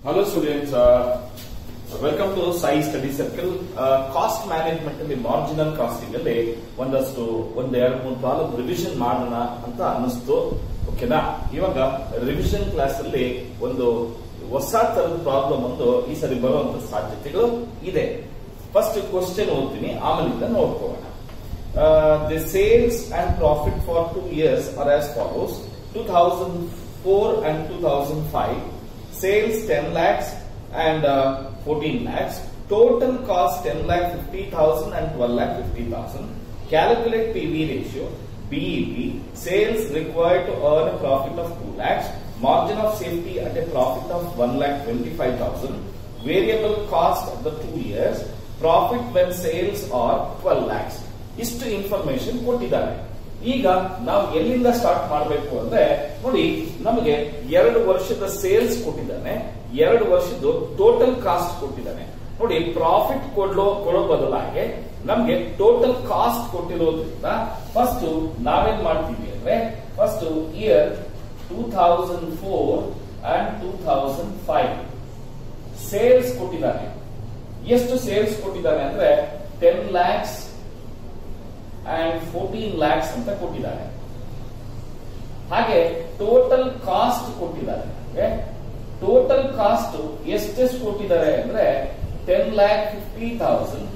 Hello students welcome to Sai study circle cost management ಅಲ್ಲಿ marginal costing ಅಲ್ಲಿ ಒಂದಷ್ಟು ಒಂದ್ ಎರಡು ಮೂರು ಪ್ರಾಬ್ಲಮ್ ರಿವಿಷನ್ ಮಾಡೋಣ ಅಂತ ಅನಿಸ್ತು ಓಕೆನಾ ಇವಾಗ ರಿವಿಷನ್ ಕ್ಲಾಸ್ ಅಲ್ಲಿ ಒಂದು ಹೊಸ ತರದ ಪ್ರಾಬ್ಲಮ್ ಒಂದು ಈ ಸರಿ ಬರುವಂತ ಸಾಧ್ಯತೆಗಳು ಇದೆ ಫಸ್ಟ್ ಕ್ವಶನ್ ಓದ್ತೀನಿ ಆಮೇಲಿಂದ ನೋಡ್ಕೋಣ the sales and profit for two years are as follows two thousand four and two thousand five sales 10 lakhs and uh, 14 lakhs. Total cost 10 lakh 50,000 and 12 lakh 50,000. Calculate PV ratio, BEP, sales required to earn a profit of 2 lakhs, margin of safety at a profit of 1 lakh 25,000, variable cost of the 2 years, profit when sales are 12 lakhs. ಇಷ್ಟು information ಕೊಟ್ಟಿದ್ದಾರೆ ಈಗ ನಾವು ಎಲ್ಲಿಂದ start ಮಾಡಬೇಕು ಅಂದ್ರೆ ನೋಡಿ ನಮಗೆ ಎರಡು ವರ್ಷದ ಸೇಲ್ಸ್ ಕೊಟ್ಟಿದ್ದಾನೆ ಎರಡು ವರ್ಷದ ಟೋಟಲ್ ಕಾಸ್ಟ್ ಕೊಟ್ಟಿದ್ದಾನೆ ನೋಡಿ ಪ್ರಾಫಿಟ್ ಕೊಡೋ ಕೊಡೋ ಬದಲಾಗಿ ನಮ್ಗೆ ಟೋಟಲ್ ಕಾಸ್ಟ್ ಕೊಟ್ಟಿರೋದ್ರಿಂದ ಫಸ್ಟ್ ನಾವೇನ್ ಮಾಡ್ತೀವಿ ಅಂದ್ರೆ first year two thousand four and two thousand five sales ಕೊಟ್ಟಿದ್ದಾನೆ ಎಷ್ಟು ಸೇಲ್ಸ್ ಕೊಟ್ಟಿದ್ದಾನೆ ಅಂದ್ರೆ ten lakhs and fourteen lakhs ಅಂತ ಕೊಟ್ಟಿದ್ದಾರೆ ಹಾಗೆ ಟೋಟಲ್ ಕಾಸ್ಟ್ ಕೊಟ್ಟಿದ್ದಾರೆ ಟೋಟಲ್ ಕಾಸ್ಟ್ ಎಷ್ಟೆಷ್ಟು ಕೊಟ್ಟಿದ್ದಾರೆ ಅಂದ್ರೆ ಟೆನ್ ಲ್ಯಾಕ್ ಫಿಫ್ಟಿ ಥೌಸಂಡ್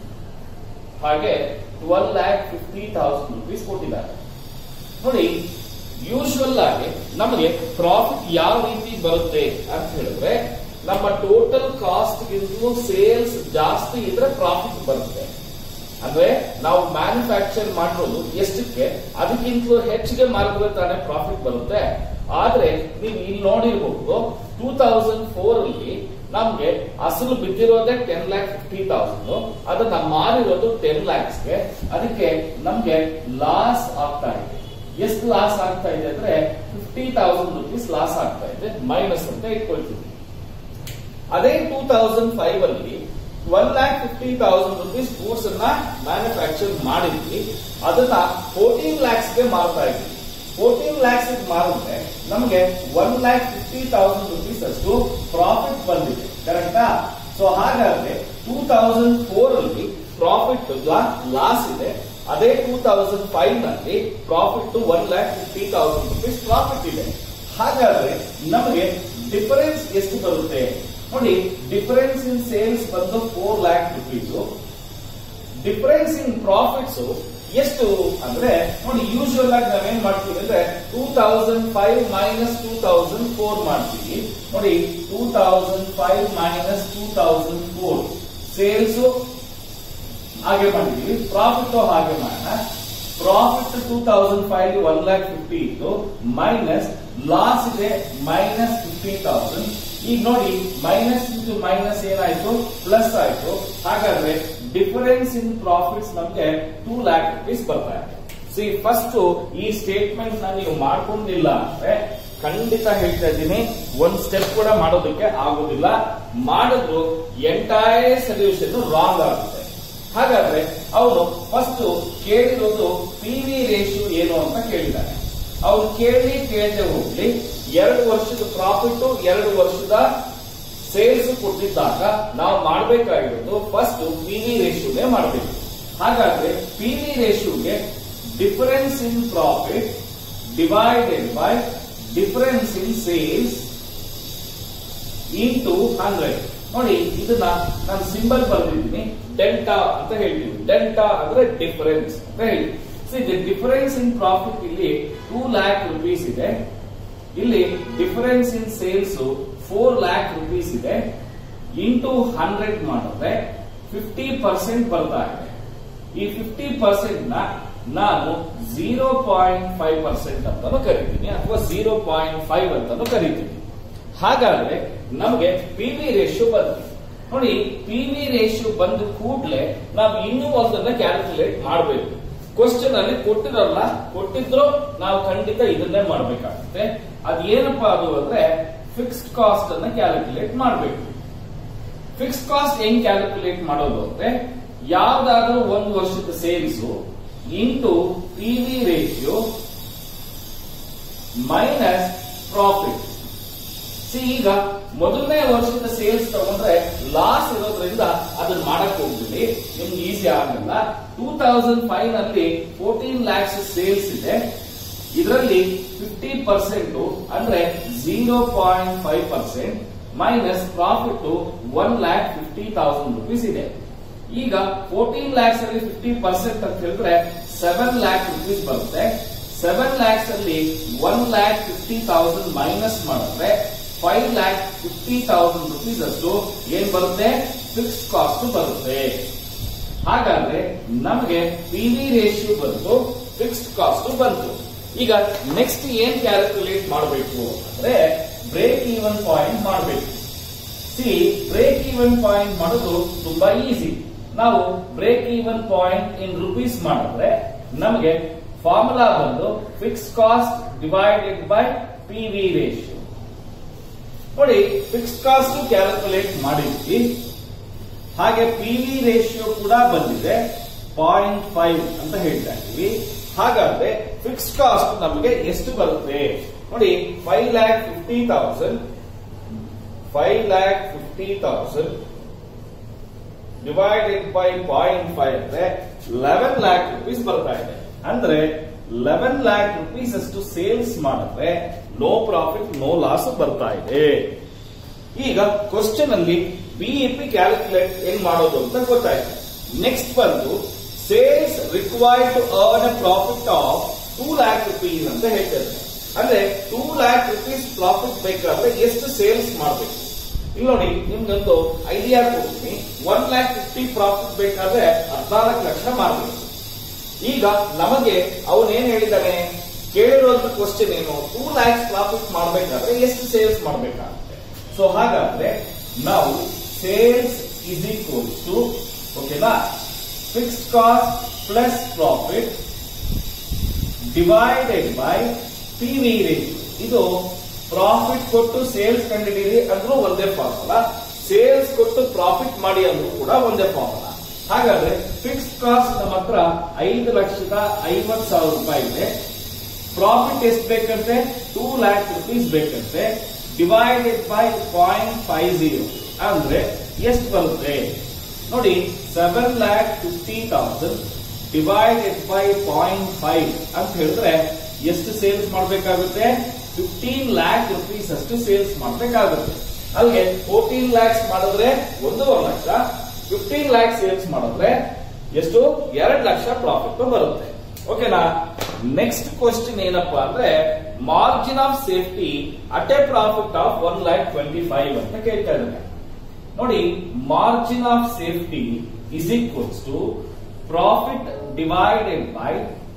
ಹಾಗೆ twelve lakh fifty thousand rupees ಕೊಟ್ಟಿದ್ದಾರೆ ನೋಡಿ ಯೂಶುವಲ್ ಆಗಿ ನಮಗೆ ಪ್ರಾಫಿಟ್ ಯಾವ ರೀತಿ ಬರುತ್ತೆ ಅಂತ ಹೇಳಿದ್ರೆ ನಮ್ಮ ಟೋಟಲ್ ಕಾಸ್ಟ್ ಗಿಂತಲೂ ಸೇಲ್ಸ್ ಜಾಸ್ತಿ ಇದ್ರೆ ಪ್ರಾಫಿಟ್ ಬರುತ್ತೆ ಅಂದ್ರೆ ನಾವು ಮ್ಯಾನುಫ್ಯಾಕ್ಚರ್ ಮಾಡಿರೋದು ಎಷ್ಟಕ್ಕೆ ಅದಕ್ಕಿಂತಲೂ ಹೆಚ್ಚಿಗೆ ಮಾರಿದ್ರೆ ತಾನೇ ಪ್ರಾಫಿಟ್ ಬರುತ್ತೆ ಆದ್ರೆ ನೀವು ಇಲ್ಲಿ ನೋಡಿರ್ಬಹುದು ಟೂ ತೌಸಂಡ್ ಫೋರ್ ಅಲ್ಲಿ ನಮ್ಗೆ ಅಸಲು ಬಿದ್ದಿರೋದೇ ಟೆನ್ ಲ್ಯಾಕ್ ಫಿಫ್ಟಿ ತೌಸಂಡ್ ಅದನ್ನ ಮಾರಿರೋದು ಟೆನ್ ಲ್ಯಾಕ್ಸ್ಗೆ ಅದಕ್ಕೆ ನಮ್ಗೆ ಲಾಸ್ ಆಗ್ತಾ ಇದೆ ಎಷ್ಟು ಲಾಸ್ ಆಗ್ತಾ ಇದೆ ಅಂದ್ರೆ ಫಿಫ್ಟಿ ತೌಸಂಡ್ ರುಪೀಸ್ ಲಾಸ್ ಆಗ್ತಾ ಇದೆ ಮೈನಸ್ ಅಂತ ಇಟ್ಕೊಳ್ತೀವಿ ಅದೇ ಟೂ ತೌಸಂಡ್ ಫೈವ್ ಅಲ್ಲಿ twelve lakh fifty thousand rupees goods ಅನ್ನ ಮ್ಯಾನುಫ್ಯಾಕ್ಚರ್ ಮಾಡಿದ್ವಿ ಅದನ್ನ ಫೋರ್ಟೀನ್ ಲ್ಯಾಕ್ಸ್ ಗೆ ಮಾರ್ತಾ ಇದ್ವಿ ಫೋರ್ಟೀನ್ ಲ್ಯಾಕ್ಸ್ ಮಾರಿದ್ರೆ ನಮಗೆ one lakh fifty thousand rupees ಅಷ್ಟು ಪ್ರಾಫಿಟ್ ಬಂದಿದೆ ಕರೆಕ್ಟಾ ಸೊ ಹಾಗಾದ್ರೆ ಟೂ ತೌಸಂಡ್ ಫೋರ್ ಅಲ್ಲಿ ಪ್ರಾಫಿಟ್ ಲಾಸ್ ಇದೆ ಅದೇ ಟೂ ತೌಸಂಡ್ ಫೈವ್ ನಲ್ಲಿ profit one lakh fifty thousand rupees profit ಇದೆ ಹಾಗಾದ್ರೆ ನಮಗೆ ಡಿಫರೆನ್ಸ್ ಎಷ್ಟು ಬರುತ್ತೆ ನೋಡಿ ಡಿಫರೆನ್ಸ್ ಇನ್ ಸೇಲ್ಸ್ ಬಂದು four lakh rupees difference in profits ಎಷ್ಟು ಅಂದ್ರೆ ನೋಡಿ ಯೂಶುವಲ್ ಆಗಿ ನಾವೇನ್ ಮಾಡ್ತೀವಿ ಅಂದ್ರೆ two thousand five minus two thousand four ಮಾಡ್ತೀವಿ ನೋಡಿ two thousand five minus two thousand four sales ಹಾಗೆ ಮಾಡಿದೀವಿ ಪ್ರಾಫಿಟ್ ಹಾಗೆ ಮಾಡೋಣ profit two thousand five one lakh fifty ಇತ್ತು ಮೈನಸ್ ಲಾಸ್ ಇದೆ ಮೈನಸ್ ಫಿಫ್ಟಿ ತೌಸಂಡ್ ಈಗ ನೋಡಿ ಮೈನಸ್ ಇಂಟು ಮೈನಸ್ ಏನಾಯ್ತು ಪ್ಲಸ್ ಆಯ್ತು ಹಾಗಾದ್ರೆ ಡಿಫರೆನ್ಸ್ ಇನ್ ಪ್ರಾಫಿಟ್ಸ್ ನಮ್ಗೆ ಟೂ ಲ್ಯಾಕ್ ರುಪೀಸ್ ಬರ್ತಾ ಇದೆ ಸಿ ಫಸ್ಟ್ ಈ ಸ್ಟೇಟ್ಮೆಂಟ್ ನ ನೀವು ಮಾಡ್ಕೊಂಡಿಲ್ಲ ಅಂದ್ರೆ ಖಂಡಿತ ಹೇಳ್ತಾ ಇದ್ದೀನಿ ಒಂದ್ ಸ್ಟೆಪ್ ಕೂಡ ಮಾಡೋದಕ್ಕೆ ಆಗೋದಿಲ್ಲ ಮಾಡಿದ್ರು ಎಂಟೈರ್ ಸೊಲ್ಯೂಷನ್ ರಾಂಗ್ ಆಗುತ್ತೆ ಹಾಗಾದ್ರೆ ಅವನು ಫಸ್ಟ್ ಕೇಳಿರೋದು ಪಿ ವಿ ರೇಷಿಯೋ ಏನು ಅಂತ ಕೇಳಿದ್ದಾನೆ ಅವ್ನು ಕೇಳಿ ಕೇಳದೆ ಹೋಗ್ಲಿ ಎರಡು ವರ್ಷದ ಪ್ರಾಫಿಟ್ ಎರಡು ವರ್ಷದ ಸೇಲ್ಸ್ ಕೊಟ್ಟಿದ್ದಾಗ ನಾವು ಮಾಡಬೇಕಾಗಿರೋದು ಫಸ್ಟ್ ಪಿ ವಿ ರೇಷಿಯೋನೇ ಮಾಡಬೇಕು ಹಾಗಾದ್ರೆ ಪಿ ವಿ ರೇಷಿಯೋಗೆ difference in profit divided by difference in sales into hundred ನೋಡಿ ಇದನ್ನ ನಾನು ಸಿಂಬಲ್ ಬರೆದಿದ್ದೀನಿ ಡೆಲ್ಟಾ ಅಂತ ಹೇಳ್ತೀವಿ ಡೆಲ್ಟಾ ಅಂದ್ರೆ ಡಿಫರೆನ್ಸ್ ಅಂತ ಹೇಳಿ ದಿ ಡಿಫರೆನ್ಸ್ ಇನ್ ಪ್ರಾಫಿಟ್ ಇಲ್ಲಿ ಟೂ ಲ್ಯಾಕ್ ರುಪೀಸ್ ಇದೆ ಇಲ್ಲಿ difference in sales four lakh rupees ಇದೆ ಇಂಟು ಹಂಡ್ರೆಡ್ ಮಾಡಿದ್ರೆ ಫಿಫ್ಟಿ ಪರ್ಸೆಂಟ್ ಬರ್ತಾ ಇದೆ ಈ ಫಿಫ್ಟಿ ಪರ್ಸೆಂಟ್ ನ ನಾನು ಜೀರೋ ಪಾಯಿಂಟ್ ಫೈವ್ ಪರ್ಸೆಂಟ್ ಅಂತಾನು ಕರಿತೀನಿ ಅಥವಾ ಜೀರೋ ಪಾಯಿಂಟ್ ಫೈವ್ ಅಂತಾನು ಕರಿತೀನಿ ಹಾಗಾದ್ರೆ ನಮಗೆ ಪಿ ವಿ ರೇಷಿಯೋ ಬಂತು ನೋಡಿ ಪಿ ವಿ ರೇಷಿಯೋ ಬಂದ ಕೂಡಲೇ ನಾವು ಇನ್ನೂ ಒಂದನ್ನ ಕ್ಯಾಲ್ಕುಲೇಟ್ ಮಾಡಬೇಕು ಕ್ವಶನ್ ಅಲ್ಲಿ ಕೊಟ್ಟಿರಲ್ಲ ಕೊಟ್ಟಿದ್ರು ನಾವು ಖಂಡಿತ ಇದನ್ನೇ ಮಾಡಬೇಕಾಗುತ್ತೆ ಅದೇನಪ್ಪಾ ಅದು ಅಂದ್ರೆ ಫಿಕ್ಸ್ಡ್ ಕಾಸ್ಟ್ ಅನ್ನ ಕ್ಯಾಲ್ಕುಲೇಟ್ ಮಾಡಬೇಕು ಫಿಕ್ಸ್ಡ್ ಕಾಸ್ಟ್ ಹೆಂಗ್ ಕ್ಯಾಲ್ಕುಲೇಟ್ ಮಾಡೋದು ಅಂದ್ರೆ ಯಾವ್ದಾದ್ರೂ ಒಂದು ವರ್ಷದ sales into P V ratio minus profit see ಈಗ ಮೊದಲನೇ ವರ್ಷದ ಸೇಲ್ಸ್ ತಗೊಂಡ್ರೆ ಲಾಸ್ ಇರೋದ್ರಿಂದ ಅದನ್ನ ಮಾಡಕ್ ಹೋಗ್ಬಿಡಿ ನಿಮ್ಗೆ ಈಸಿ ಆಗಲ್ಲ ಟೂ ತೌಸಂಡ್ ಫೈವ್ ನಲ್ಲಿ ಫೋರ್ಟೀನ್ ಲ್ಯಾಕ್ಸ್ ಸೇಲ್ಸ್ ಇದೆ ಇದರಲ್ಲಿ ಫಿಫ್ಟಿ ಪರ್ಸೆಂಟ್ ಅಂದ್ರೆ zero point five percent minus profit one lakh fifty thousand rupees ಇದೆ ಈಗ ಫೋರ್ಟೀನ್ ಲ್ಯಾಕ್ಸ್ ಅಲ್ಲಿ ಫಿಫ್ಟಿ ಪರ್ಸೆಂಟ್ ಅಂತ ಹೇಳಿದ್ರೆ ಸೆವೆನ್ ಲ್ಯಾಕ್ ರುಪೀಸ್ ಬರುತ್ತೆ ಸೆವೆನ್ ಲ್ಯಾಕ್ಸ್ ಅಲ್ಲಿ one lakh fifty thousand minus ಮಾಡಿದ್ರೆ five lakh fifty thousand rupees ಅಷ್ಟು ಏನ್ ಬರುತ್ತೆ ಫಿಕ್ಸ್ ಕಾಸ್ಟ್ ಬರುತ್ತೆ ಹಾಗಾದ್ರೆ ನಮಗೆ ಪಿ ವಿ ರೇಷಿಯೋ ಬಂತು ಫಿಕ್ಸ್ಡ್ ಕಾಸ್ಟ್ ಬಂತು ಈಗ ನೆಕ್ಸ್ಟ್ ಏನ್ ಕ್ಯಾಲ್ಕುಲೇಟ್ ಮಾಡಬೇಕು ಅಂದ್ರೆ ಬ್ರೇಕ್ ಈವನ್ ಪಾಯಿಂಟ್ ಮಾಡಬೇಕು ಸಿ ಬ್ರೇಕ್ ಈವನ್ ಪಾಯಿಂಟ್ ಮಾಡೋದು ತುಂಬಾ ಈಸಿ ನಾವು break even point in rupees ಮಾಡಿದ್ರೆ ನಮಗೆ ಫಾರ್ಮುಲಾ ಬಂದು fix cost divided by P V ratio ನೋಡಿ ಫಿಕ್ಸ್ ಕಾಸ್ಟ್ ಕ್ಯಾಲ್ಕುಲೇಟ್ ಮಾಡಿದ್ವಿ ಹಾಗೆ ಪಿ ವಿ ರೇಷಿಯೋ ಕೂಡ ಬಂದಿದೆ ಪಾಯಿಂಟ್ ಫೈವ್ ಅಂತ ಹೇಳ್ತಾ ಇದ್ದೀವಿ ಹಾಗಾದ್ರೆ ಫಿಕ್ಸ್ ಕಾಸ್ಟ್ ನಮಗೆ ಎಷ್ಟು ಬರುತ್ತೆ ನೋಡಿ five lakh fifty thousand five lakh fifty thousand divided by point five ಅಂದ್ರೆ ಲೆವೆನ್ ಲ್ಯಾಕ್ ರುಪೀಸ್ ಬರ್ತಾ ಇದೆ ಅಂದ್ರೆ ಲೆವೆನ್ ಲ್ಯಾಕ್ ರುಪೀಸ್ ಅಷ್ಟು ಸೇಲ್ಸ್ ಮಾಡಿದ್ರೆ ನೋ ಪ್ರಾಫಿಟ್ ನೋ ಲಾಸ್ ಬರ್ತಾ ಇದೆ ಈಗ ಕ್ವಶನ್ ಅಲ್ಲಿ ಬಿಇಪಿ ಕ್ಯಾಲ್ಕುಲೇಟ್ ಏನ್ ಮಾಡೋದು ಅಂತ ಗೊತ್ತಾಯ್ತು ನೆಕ್ಸ್ಟ್ ಬಂದು sales required to earn a profit of two lakh rupees ಅಂತ ಹೇಳ್ತಾರೆ ಅಂದ್ರೆ ಟೂ ಲ್ಯಾಕ್ ರುಪೀಸ್ ಪ್ರಾಫಿಟ್ ಬೇಕಾದ್ರೆ ಎಷ್ಟು ಸೇಲ್ಸ್ ಮಾಡಬೇಕು ಇಲ್ಲಿ ನೋಡಿ ನಿಮ್ಗೊಂದು ಐಡಿಯಾ ಕೊಡ್ತೀನಿ ಒನ್ ಲ್ಯಾಕ್ ಫಿಫ್ಟಿ ಪ್ರಾಫಿಟ್ ಬೇಕಾದ್ರೆ ಹದಿನಾಲ್ಕು ಲಕ್ಷ ಮಾಡಬೇಕು ಈಗ ನಮಗೆ ಅವನೇನ್ ಹೇಳಿದಾನೆ ಕೇಳಿರುವಂತ ಕ್ವಶನ್ ಏನು ಟೂ ಲ್ಯಾಕ್ಸ್ ಪ್ರಾಫಿಟ್ ಮಾಡಬೇಕಾದ್ರೆ ಎಷ್ಟು ಸೇಲ್ಸ್ ಮಾಡಬೇಕಾಗುತ್ತೆ ಸೊ ಹಾಗಾದ್ರೆ ನಾವು ಸೇಲ್ಸ್ ಇಸ್ ಈಕ್ವಲ್ಸ್ ಟು ಓಕೆನಾ fixed cost plus profit divided by P V ratio ಇದು ಪ್ರಾಫಿಟ್ ಕೊಟ್ಟು ಸೇಲ್ಸ್ ಕಂಡಿಡೀರಿ ಅಂದ್ರೂ ಒಂದೇ ಫಾರ್ಮುಲಾ ಸೇಲ್ಸ್ ಕೊಟ್ಟು ಪ್ರಾಫಿಟ್ ಮಾಡಿ ಅಂದ್ರೂ ಕೂಡ ಒಂದೇ ಫಾರ್ಮುಲಾ ಹಾಗಾದ್ರೆ ಫಿಕ್ಸ್ಡ್ ಕಾಸ್ಟ್ ನಮ್ಮ ಹತ್ರ ಐದು ಲಕ್ಷದ ಐವತ್ ಸಾವಿರ ರೂಪಾಯಿ ಇದೆ ಪ್ರಾಫಿಟ್ ಎಷ್ಟು ಬೇಕಂತೆ ಟೂ ಲ್ಯಾಕ್ ರುಪೀಸ್ ಬೇಕಂತೆ divided by point five zero ಅಂದ್ರೆ ಎಷ್ಟು ಬರುತ್ತೆ ನೋಡಿ seven lakh fifty thousand divided by point five ಅಂತ ಹೇಳಿದ್ರೆ ಎಷ್ಟು ಸೇಲ್ಸ್ ಮಾಡಬೇಕಾಗುತ್ತೆ ಫಿಫ್ಟೀನ್ ಲ್ಯಾಕ್ ರುಪೀಸ್ ಅಷ್ಟು ಸೇಲ್ಸ್ ಮಾಡಬೇಕಾಗುತ್ತೆ ಅಲ್ಲಿಗೆ ಫೋರ್ಟೀನ್ ಲ್ಯಾಕ್ಸ್ ಮಾಡಿದ್ರೆ ಒಂದೂವರೆ ಲಕ್ಷ ಫಿಫ್ಟೀನ್ ಲ್ಯಾಕ್ ಸೇಲ್ಸ್ ಮಾಡಿದ್ರೆ ಎಷ್ಟು ಎರಡು ಲಕ್ಷ ಪ್ರಾಫಿಟ್ ಬರುತ್ತೆ ಓಕೆನಾ ನೆಕ್ಸ್ಟ್ ಕ್ವಶನ್ ಏನಪ್ಪಾ ಅಂದ್ರೆ margin of safety at a profit of one lakh twenty five ಅಂತ ಕೇಳ್ತಾ ಇದ್ದಾರೆ ನೋಡಿ margin of safety is equals to profit divided by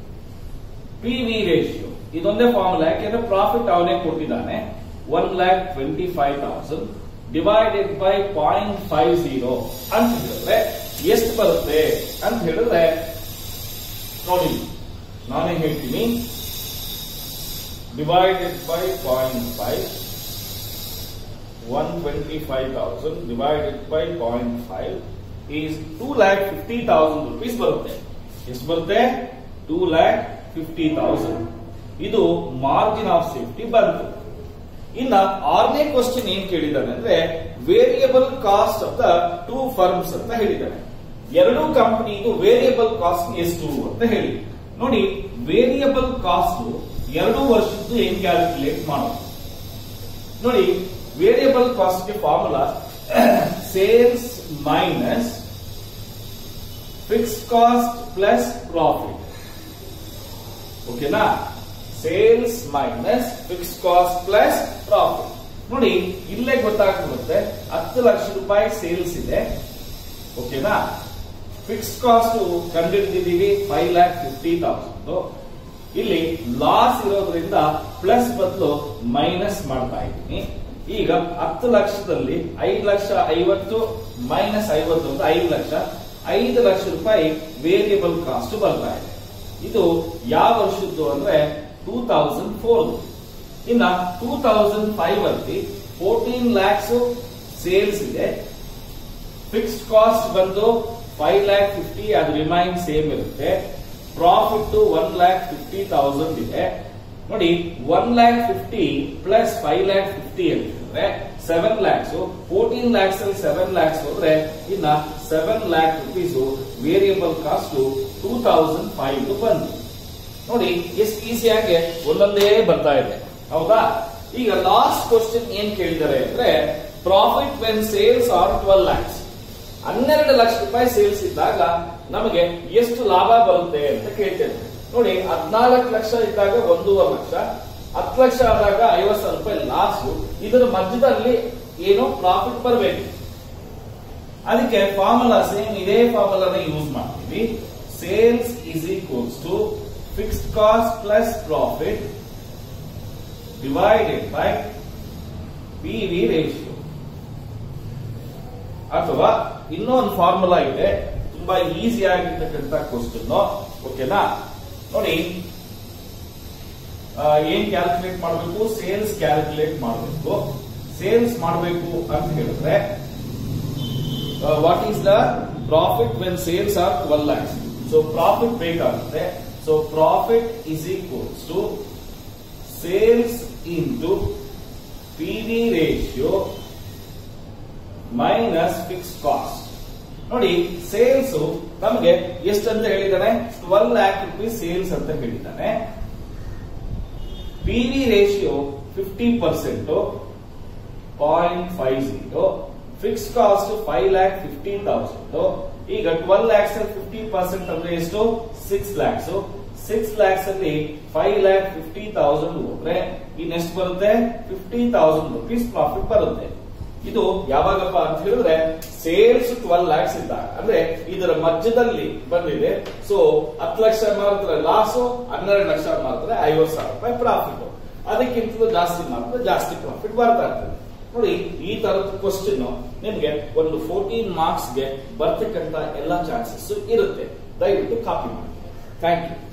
P V ratio ಇದೊಂದೇ ಫಾರ್ಮುಲಾ ಯಾಕೆಂದ್ರೆ ಪ್ರಾಫಿಟ್ ಅವನೇ ಕೊಟ್ಟಿದ್ದಾನೆ one lakh twenty five thousand divided by point five zero ಅಂತ ಹೇಳಿದ್ರೆ ಎಷ್ಟು ಬರುತ್ತೆ ಅಂತ ಹೇಳಿದ್ರೆ ನೋಡಿ ನಾನೇ ಹೇಳ್ತೀನಿ divided by point five one twenty five thousand divided by point five is two lakh fifty thousand rupees ಬರುತ್ತೆ ಎಷ್ಟು ಬರುತ್ತೆ ಟೂ ಲ್ಯಾಕ್ ಫಿಫ್ಟಿ ತೌಸಂಡ್ ಇದು ಮಾರ್ಜಿನ್ ಆಫ್ ಸೇಫ್ಟಿ ಬಂತು ಇನ್ನ ಆರನೇ ಕ್ವಶನ್ ಏನ್ ಕೇಳಿದ್ದಾನೆ ಅಂದ್ರೆ variable cost of the two firms ಅಂತ ಹೇಳಿದ್ದಾನೆ ಎರಡೂ ಕಂಪನಿದು ವೇರಿಯಬಲ್ ಕಾಸ್ಟ್ ಎಷ್ಟು ಅಂತ ಹೇಳಿ ನೋಡಿ ವೇರಿಯಬಲ್ ಕಾಸ್ಟ್ ಎರಡು ವರ್ಷದ್ದು ಏನ್ ಕ್ಯಾಲ್ಕುಲೇಟ್ ಮಾಡೋದು ನೋಡಿ ವೇರಿಯಬಲ್ ಕಾಸ್ಟ್ ಗೆ formula sales minus fix cost plus profit ಓಕೆನಾ sales minus fix cost plus profit ನೋಡಿ ಇಲ್ಲೇ ಗೊತ್ತಾಗ್ಬಿಡುತ್ತೆ ಹತ್ತು ಲಕ್ಷ ರೂಪಾಯಿ ಸೇಲ್ಸ್ ಇದೆ ಓಕೆನಾ ಫಿಕ್ಸ್ ಕಾಸ್ಟ್ ಕಂಡಿಡ್ದಿದ್ದೀವಿ ಫೈವ್ ಲ್ಯಾಕ್ ಫಿಫ್ಟಿ ತೌಸಂಡ್ ಇಲ್ಲಿ ಲಾಸ್ ಇರೋದ್ರಿಂದ ಪ್ಲಸ್ ಬದಲು ಮೈನಸ್ ಮಾಡ್ತಾ ಇದ್ದೀನಿ ಈಗ ಹತ್ತು ಲಕ್ಷದಲ್ಲಿ ಐದು ಲಕ್ಷ ಐವತ್ತು ಮೈನಸ್ ಐವತ್ತು ಅಂದ್ರೆ ಐದು ಲಕ್ಷ ಐದು ಲಕ್ಷ ರೂಪಾಯಿ ವೇರಿಯಬಲ್ ಕಾಸ್ಟ್ ಬರ್ತಾ ಇದೆ ಇದು ಯಾವ ವರ್ಷದ್ದು ಅಂದ್ರೆ ಟೂ ತೌಸಂಡ್ ಫೋರ್ ಇನ್ನ ಟೂ ತೌಸಂಡ್ ಫೈವ್ ಅಲ್ಲಿ ಫೋರ್ಟೀನ್ ಲ್ಯಾಕ್ಸ್ ಸೇಲ್ಸ್ ಇದೆ ಫಿಕ್ಸ್ಡ್ ಕಾಸ್ಟ್ ಬಂದು ಫೈವ್ ಲ್ಯಾಕ್ ಫಿಫ್ಟಿ ಅದು ರಿಮೈನ್ ಸೇಮ್ ಇರುತ್ತೆ profit one lakh fifty thousand ಇದೆ ನೋಡಿ one lakh fifty plus five lakh fifty ಅಂತ ಹೇಳಿದ್ರೆ ಸೆವೆನ್ ಲ್ಯಾಕ್ಸ್ ಫೋರ್ಟೀನ್ ಲ್ಯಾಕ್ಸ್ ಅಲ್ಲಿ ಸೆವೆನ್ ಲ್ಯಾಕ್ಸ್ ಹೋದ್ರೆ ಇನ್ನ seven lakh rupees variable cost two thousand five ಬಂತು ನೋಡಿ ಎಷ್ಟು ಈಸಿಯಾಗಿ ಒಂದೊಂದೇ ಬರ್ತಾ ಇದೆ ಹೌದಾ ಈಗ ಲಾಸ್ಟ್ ಕ್ವಶನ್ ಏನ್ ಕೇಳಿದ್ದಾರೆ ಅಂದ್ರೆ profit when sales are twelve lakhs ಹನ್ನೆರಡು ಲಕ್ಷ ರೂಪಾಯಿ ಸೇಲ್ಸ್ ಇದ್ದಾಗ ನಮಗೆ ಎಷ್ಟು ಲಾಭ ಬರುತ್ತೆ ಅಂತ ಕೇಳ್ತೇನೆ ನೋಡಿ ಹದಿನಾಲ್ಕು ಲಕ್ಷ ಇದ್ದಾಗ ಒಂದೂವರೆ ಲಕ್ಷ ಹತ್ತು ಲಕ್ಷ ಆದಾಗ ಐವತ್ತು ಸಾವಿರ ರೂಪಾಯಿ ಲಾಸ್ ಇದರ ಮಧ್ಯದಲ್ಲಿ ಏನೋ ಪ್ರಾಫಿಟ್ ಬರಬೇಕು ಅದಕ್ಕೆ ಫಾರ್ಮುಲಾ ಸೇಮ್ ಇದೇ ಫಾರ್ಮುಲಾನ ಯೂಸ್ ಮಾಡ್ತೀವಿ sales is equals to fixed cost plus profit divided by P V ratio ಅಥವಾ ಇನ್ನೊಂದು ಫಾರ್ಮುಲಾ ಇದೆ ತುಂಬಾ ಈಸಿ ಆಗಿರ್ತಕ್ಕಂಥ ಕ್ವಶನ್ ಓಕೆನಾ ನೋಡಿ ಆ, ಏನ್ ಕ್ಯಾಲ್ಕುಲೇಟ್ ಮಾಡಬೇಕು ಸೇಲ್ಸ್ ಕ್ಯಾಲ್ಕುಲೇಟ್ ಮಾಡಬೇಕು ಸೇಲ್ಸ್ ಮಾಡಬೇಕು ಅಂತ ಹೇಳಿದ್ರೆ what is the profit when sales are twelve lakhs so profit ಬೇಕಾಗುತ್ತೆ so profit is equals to sales into P V ratio minus fix cost ನೋಡಿ ಸೇಲ್ಸ್ ನಮಗೆ ಎಷ್ಟಂತ ಹೇಳಿದ್ದಾನೆ ಟ್ವೆಲ್ ಲ್ಯಾಕ್ ರುಪೀಸ್ ಸೇಲ್ಸ್ ಅಂತ ಹೇಳಿದ್ದಾನೆ P V ratio fifty percent point five zero fix cost five lakh fifteen thousand ಈಗ twelve lakhs ಅಲ್ಲಿ fifty percent ಅಂದ್ರೆ ಎಷ್ಟು ಸಿಕ್ಸ್ ಲ್ಯಾಕ್ಸ್ ಸಿಕ್ಸ್ ಲ್ಯಾಕ್ಸ್ ಅಲ್ಲಿ ಫೈವ್ ಲ್ಯಾಕ್ ಫಿಫ್ಟಿ ತೌಸಂಡ್ ಹೋದ್ರೆ ಇನ್ನೆಷ್ಟು ಬರುತ್ತೆ ಫಿಫ್ಟಿ ತೌಸಂಡ್ ರುಪೀಸ್ ಪ್ರಾಫಿಟ್ ಬರುತ್ತೆ ಇದು ಯಾವಾಗಪ್ಪ ಅಂತ ಹೇಳಿದ್ರೆ ಸೇಲ್ಸ್ ಟ್ವೆಲ್ ಲ್ಯಾಕ್ಸ್ ಇದ್ದಾಗ ಅಂದ್ರೆ ಇದರ ಮಧ್ಯದಲ್ಲಿ ಬಂದಿದೆ ಸೊ ಹತ್ತು ಲಕ್ಷ ಮಾರಿದ್ರೆ ಲಾಸ್ ಹನ್ನೆರಡು ಲಕ್ಷ ಮಾರಿದ್ರೆ ಐವತ್ತು ಸಾವಿರ ರೂಪಾಯಿ ಪ್ರಾಫಿಟ್ ಅದಕ್ಕಿಂತಲೂ ಜಾಸ್ತಿ ಮಾರಿದ್ರೆ ಜಾಸ್ತಿ ಪ್ರಾಫಿಟ್ ಬರ್ತಾ ಇರ್ತದೆ ನೋಡಿ ಈ ತರದ ಕ್ವಶನ್ ನಿಮ್ಗೆ ಒಂದು ಫೋರ್ಟೀನ್ ಮಾರ್ಕ್ಸ್ಗೆ ಬರ್ತಕ್ಕಂತ ಎಲ್ಲಾ ಚಾನ್ಸಸ್ ಇರುತ್ತೆ ದಯವಿಟ್ಟು ಕಾಪಿ ಮಾಡಿ ಥ್ಯಾಂಕ್ ಯು